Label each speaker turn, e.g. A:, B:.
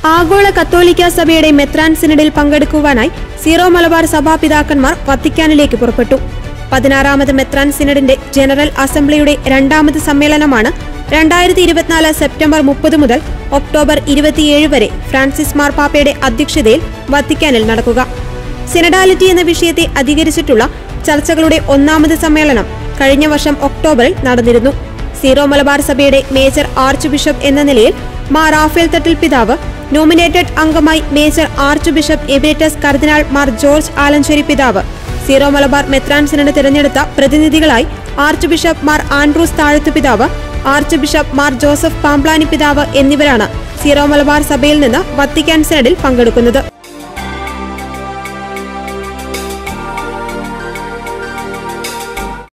A: ആഗോള കത്തോലിക്ക സഭയുടെ മെത്രാൻ സിനഡിൽ പങ്കെടുക്കുവാനായി സീറോ മലബാർ സഭാ പിതാക്കന്മാർ വത്തിക്കാനിലേക്ക് പുറപ്പെട്ടു പതിനാറാമത് മെത്രാൻ സിനഡിന്റെ ജനറൽ അസംബ്ലിയുടെ രണ്ടാമത് സമ്മേളനമാണ് രണ്ടായിരത്തി ഇരുപത്തിനാല് സെപ്റ്റംബർ മുപ്പത് മുതൽ ഒക്ടോബർ ഇരുപത്തിയേഴ് വരെ ഫ്രാൻസിസ് മാർപ്പാപ്പയുടെ അധ്യക്ഷതയിൽ വത്തിക്കാനിൽ നടക്കുക സിനഡാലിറ്റി എന്ന വിഷയത്തെ അധികരിച്ചിട്ടുള്ള ചർച്ചകളുടെ ഒന്നാമത് സമ്മേളനം കഴിഞ്ഞ വർഷം ഒക്ടോബറിൽ നടന്നിരുന്നു സീറോ മലബാർ സഭയുടെ മേജർ ആർച്ച് ബിഷപ്പ് എന്ന നിലയിൽ മാർ റാഫേൽ തട്ടിൽ പിതാവ് നോമിനേറ്റഡ് അംഗമായി major archbishop emeritus cardinal Mar George Alencherry പിതാവ് സീറോ മലബാർ മെത്രാൻ സിനഡ് തിരഞ്ഞെടുത്ത പ്രതിനിധികളായി archbishop Mar Andrews Thazhath പിതാവ് archbishop Mar Joseph Pamplany പിതാവ് എന്നിവരാണ് സീറോ മലബാർ സഭയിൽ നിന്ന് വത്തിക്കാൻ സിനഡിൽ പങ്കെടുക്കുന്നത്